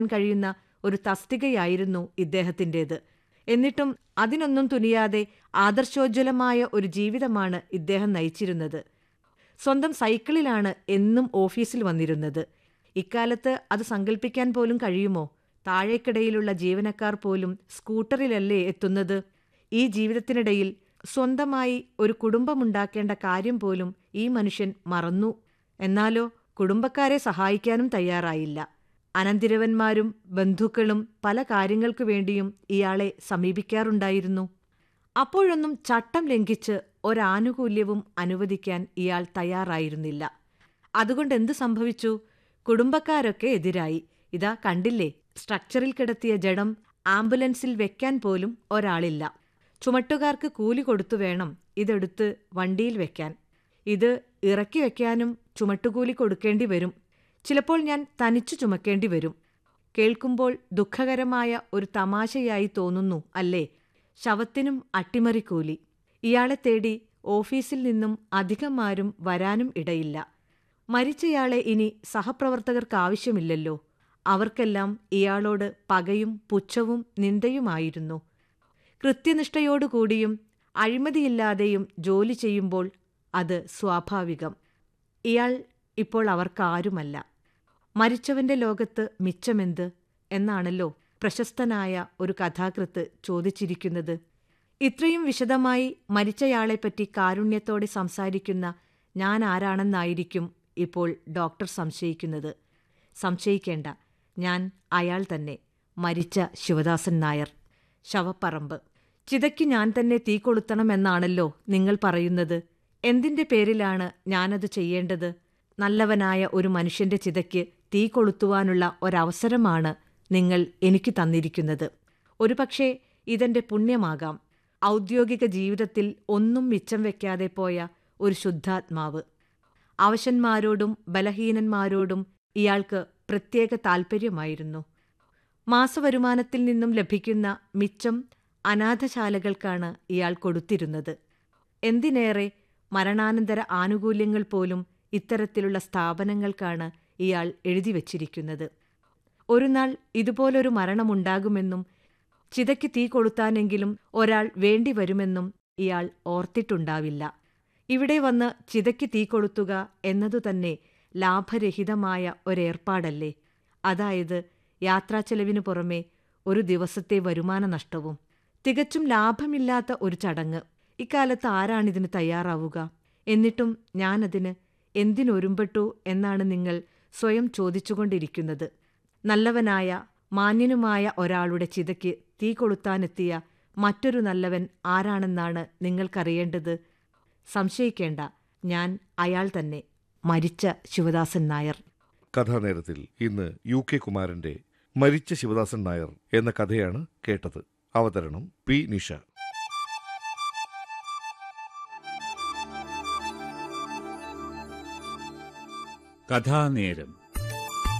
കഴിയുന്ന ഒരു തസ്തികയായിരുന്നു ഇദ്ദേഹത്തിൻ്റേത് എന്നിട്ടും അതിനൊന്നും തുനിയാതെ ആദർശോജ്വലമായ ഒരു ജീവിതമാണ് ഇദ്ദേഹം നയിച്ചിരുന്നത് സ്വന്തം സൈക്കിളിലാണ് എന്നും ഓഫീസിൽ വന്നിരുന്നത് ഇക്കാലത്ത് അത് സങ്കല്പിക്കാൻ പോലും കഴിയുമോ താഴേക്കിടയിലുള്ള ജീവനക്കാർ പോലും സ്കൂട്ടറിലല്ലേ എത്തുന്നത് ഈ ജീവിതത്തിനിടയിൽ സ്വന്തമായി ഒരു കുടുംബമുണ്ടാക്കേണ്ട കാര്യം പോലും ഈ മനുഷ്യൻ മറന്നു എന്നാലോ കുടുംബക്കാരെ സഹായിക്കാനും തയ്യാറായില്ല അനന്തിരവന്മാരും ബന്ധുക്കളും പല കാര്യങ്ങൾക്കു വേണ്ടിയും ഇയാളെ സമീപിക്കാറുണ്ടായിരുന്നു അപ്പോഴൊന്നും ചട്ടം ലംഘിച്ച് ഒരാനുകൂല്യവും അനുവദിക്കാൻ ഇയാൾ തയ്യാറായിരുന്നില്ല അതുകൊണ്ട് എന്തു സംഭവിച്ചു കുടുംബക്കാരൊക്കെ എതിരായി ഇതാ കണ്ടില്ലേ സ്ട്രക്ചറിൽ കിടത്തിയ ജഡം ആംബുലൻസിൽ വെക്കാൻ പോലും ഒരാളില്ല ചുമട്ടുകാർക്ക് കൂലി കൊടുത്തു വേണം ഇതെടുത്ത് വണ്ടിയിൽ വെക്കാൻ ഇത് ഇറക്കി വെക്കാനും ചുമട്ടുകൂലി കൊടുക്കേണ്ടി വരും ചിലപ്പോൾ ഞാൻ തനിച്ചു ചുമക്കേണ്ടി വരും കേൾക്കുമ്പോൾ ദുഃഖകരമായ ഒരു തമാശയായി തോന്നുന്നു അല്ലേ ശവത്തിനും അട്ടിമറിക്കൂലി ഇയാളെ തേടി ഓഫീസിൽ നിന്നും അധികമാരും വരാനും ഇടയില്ല മരിച്ചയാളെ ഇനി സഹപ്രവർത്തകർക്ക് ആവശ്യമില്ലല്ലോ അവർക്കെല്ലാം ഇയാളോട് പകയും പുച്ഛവും നിന്ദയുമായിരുന്നു കൃത്യനിഷ്ഠയോടുകൂടിയും അഴിമതിയില്ലാതെയും ജോലി ചെയ്യുമ്പോൾ അത് സ്വാഭാവികം ഇയാൾ ഇപ്പോൾ അവർക്കാരുമല്ല മരിച്ചവന്റെ ലോകത്ത് മിച്ചമെന്ത് എന്നാണല്ലോ പ്രശസ്തനായ ഒരു കഥാകൃത്ത് ചോദിച്ചിരിക്കുന്നത് ഇത്രയും വിശദമായി മരിച്ചയാളെപ്പറ്റി കാരുണ്യത്തോടെ സംസാരിക്കുന്ന ഞാൻ ആരാണെന്നായിരിക്കും ഇപ്പോൾ ഡോക്ടർ സംശയിക്കുന്നത് സംശയിക്കേണ്ട ഞാൻ അയാൾ തന്നെ മരിച്ച ശിവദാസൻ നായർ ശവപ്പറമ്പ് ചിതയ്ക്ക് ഞാൻ തന്നെ തീ കൊളുത്തണമെന്നാണല്ലോ നിങ്ങൾ പറയുന്നത് എന്തിന്റെ പേരിലാണ് ഞാനത് ചെയ്യേണ്ടത് നല്ലവനായ ഒരു മനുഷ്യന്റെ ചിതയ്ക്ക് തീ കൊളുത്തുവാനുള്ള ഒരവസരമാണ് നിങ്ങൾ എനിക്ക് തന്നിരിക്കുന്നത് ഒരുപക്ഷെ ഇതെന്റെ പുണ്യമാകാം ഔദ്യോഗിക ജീവിതത്തിൽ ഒന്നും മിച്ചം വെക്കാതെ പോയ ഒരു ശുദ്ധാത്മാവ് അവശന്മാരോടും ബലഹീനന്മാരോടും ഇയാൾക്ക് പ്രത്യേക താൽപ്പര്യമായിരുന്നു മാസവരുമാനത്തിൽ നിന്നും ലഭിക്കുന്ന മിച്ചം അനാഥശാലകൾക്കാണ് ഇയാൾ കൊടുത്തിരുന്നത് എന്തിനേറെ മരണാനന്തര ആനുകൂല്യങ്ങൾ പോലും ഇത്തരത്തിലുള്ള സ്ഥാപനങ്ങൾക്കാണ് ഇയാൾ എഴുതി വച്ചിരിക്കുന്നത് ഒരു നാൾ ഇതുപോലൊരു മരണമുണ്ടാകുമെന്നും ചിതയ്ക്ക് തീ കൊളുത്താനെങ്കിലും ഒരാൾ വേണ്ടിവരുമെന്നും ഇയാൾ ഓർത്തിട്ടുണ്ടാവില്ല ഇവിടെ വന്ന് ചിതയ്ക്ക് തീ കൊളുത്തുക എന്നതുതന്നെ ലാഭരഹിതമായ ഒരേർപ്പാടല്ലേ അതായത് യാത്രാച്ചെലവിനു പുറമെ ഒരു ദിവസത്തെ വരുമാന നഷ്ടവും തികച്ചും ലാഭമില്ലാത്ത ഒരു ചടങ്ങ് ഇക്കാലത്ത് ആരാണിതിന് തയ്യാറാവുക എന്നിട്ടും ഞാനതിന് എന്തിനൊരുമ്പെട്ടു എന്നാണ് നിങ്ങൾ സ്വയം ചോദിച്ചുകൊണ്ടിരിക്കുന്നത് നല്ലവനായ മാന്യനുമായ ഒരാളുടെ ചിതയ്ക്ക് തീ കൊളുത്താനെത്തിയ മറ്റൊരു നല്ലവൻ ആരാണെന്നാണ് നിങ്ങൾക്കറിയേണ്ടത് സംശയിക്കേണ്ട ഞാൻ അയാൾ തന്നെ മരിച്ച ശിവദാസൻ നായർ കഥാനേരത്തിൽ ഇന്ന് യു കെ കുമാരന്റെ മരിച്ച ശിവദാസൻ നായർ എന്ന കഥയാണ് കേട്ടത് അവതരണം പി നിഷ കഥാനേരം